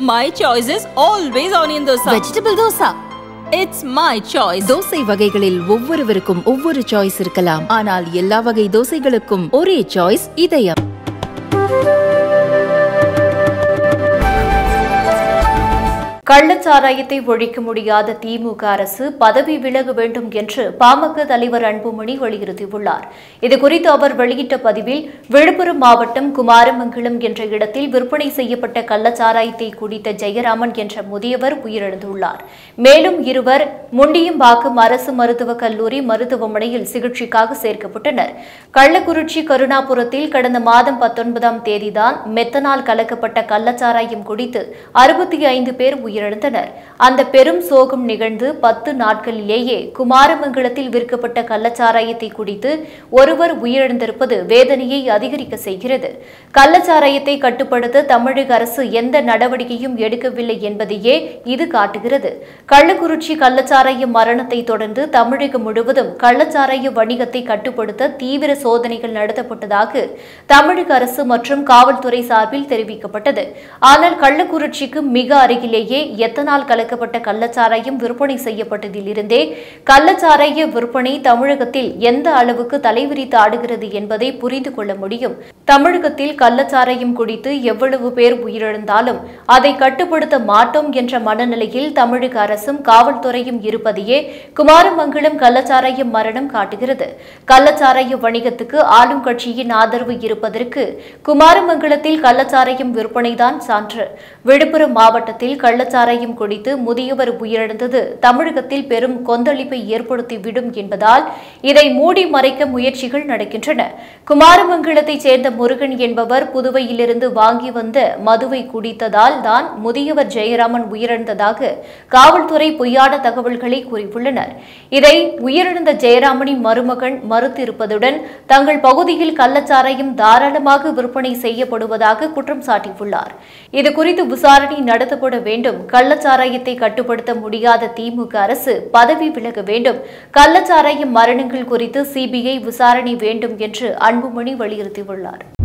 My choice is always onion dosa. Vegetable dosa It's my choice. தோசை வகைகளில் ஒவ்வொருவருக்கும் ஒவ்வொரு சாய்ஸ் இருக்கலாம் ஆனால் எல்லா வகை தோசைகளுக்கும் ஒரே சாய்ஸ் இதயம் கள்ளச்சாராயத்தை ஒழிக்க முடியாத திமுக அரசு பதவி விலக வேண்டும் என்று பாமக தலைவர் அன்புமணி வலியுறுத்தியுள்ளார் இதுகுறித்து அவர் வெளியிட்ட பதிவில் விழுப்புரம் மாவட்டம் குமாரமங்கலம் என்ற இடத்தில் விற்பனை செய்யப்பட்ட கள்ளச்சாராயத்தை குடித்த ஜெயராமன் என்ற முதியவர் உயிரிழந்துள்ளார் மேலும் இருவர் முண்டியம்பாக்கம் அரசு மருத்துவக் கல்லூரி மருத்துவமனையில் சிகிச்சைக்காக சேர்க்கப்பட்டனர் கள்ளக்குறிச்சி கருணாபுரத்தில் கடந்த மாதம் பத்தொன்பதாம் தேதிதான் மெத்தனால் கலக்கப்பட்ட கள்ளச்சாராயம் குடித்து அறுபத்தி ஐந்து பேர் உயிரிழந்தனர் அந்த பெரும் சோகம் நிகழ்ந்து பத்து நாட்களிலேயே குமாரமங்கலத்தில் விற்கப்பட்ட கள்ளச்சாராயத்தை குடித்து ஒருவர் உயிரிழந்திருப்பது வேதனையை அதிகரிக்க செய்கிறது கள்ளச்சாராயத்தை கட்டுப்படுத்த தமிழக அரசு எந்த நடவடிக்கையும் எடுக்கவில்லை என்பதையே இது காட்டுகிறது கள்ளக்குறிச்சி கள்ளச்சாராய மரணத்தை தொடர்ந்து தமிழகம் முழுவதும் கள்ளச்சாராய வணிகத்தை கட்டுப்படுத்த தீவிர சோதனைகள் நடத்தப்பட்டதாக தமிழக அரசு மற்றும் காவல்துறை சார்பில் தெரிவிக்கப்பட்டது ஆனால் கள்ளக்குறிச்சிக்கு மிக அருகிலேயே எத்தனால் கலக்கப்பட்ட கள்ளச்சாராயம் விற்பனை செய்யப்பட்டதிலிருந்தே கள்ளச்சாராய விற்பனை தமிழகத்தில் எந்த அளவுக்கு தலைவிரித்து ஆடுகிறது என்பதை புரிந்து கொள்ள முடியும் தமிழகத்தில் கள்ளச்சாராயம் குடித்து எவ்வளவு பேர் உயிரிழந்தாலும் அதை கட்டுப்படுத்த மாட்டோம் என்ற மனநிலையில் தமிழக அரசும் காவல்துறையும் இருப்பதையே குமாரமங்கலம் கள்ளச்சாராய மரணம் காட்டுகிறது கள்ளச்சாராய வணிகத்துக்கு ஆளும் கட்சியின் ஆதரவு இருப்பதற்கு குமாரமங்கலத்தில் கள்ளச்சாராயம் விற்பனைதான் சான்று விழுப்புரம் மாவட்டத்தில் கள்ளச்சாராயம் குடித்து முதியவர் உயிரிழந்தது தமிழகத்தில் பெரும் கொந்தளிப்பை ஏற்படுத்திவிடும் என்பதால் இதை மூடி மறைக்க முயற்சிகள் நடக்கின்றன குமாரமங்கலத்தைச் சேர்ந்த முருகன் என்பவர் புதுவையிலிருந்து வாங்கி வந்த மதுவை குடித்ததால் தான் முதியவர் ஜெயராமன் உயிரிழந்ததாக காவல்துறை பொய்யான தகவல்களை கூறியுள்ளனர் இதை உயிரிழந்த ஜெயராமனின் மருமகன் மறுத்திருப்பதுடன் தங்கள் பகுதியில் கள்ளச்சாராயம் தாராளமாக விற்பனை செய்யப்படுவதாக குற்றம் சாட்டியுள்ளார் இதுகுறித்து விசாரணை நடத்தப்பட வேண்டும் கள்ளச்சாராயத்தை கட்டுப்படுத்த முடியாத திமுக அரசு பதவி விலக வேண்டும் கள்ளச்சாராய மரணங்கள் குறித்து சிபிஐ விசாரணை வேண்டும் என்று அன்புமணி வலியுறுத்தியுள்ளார்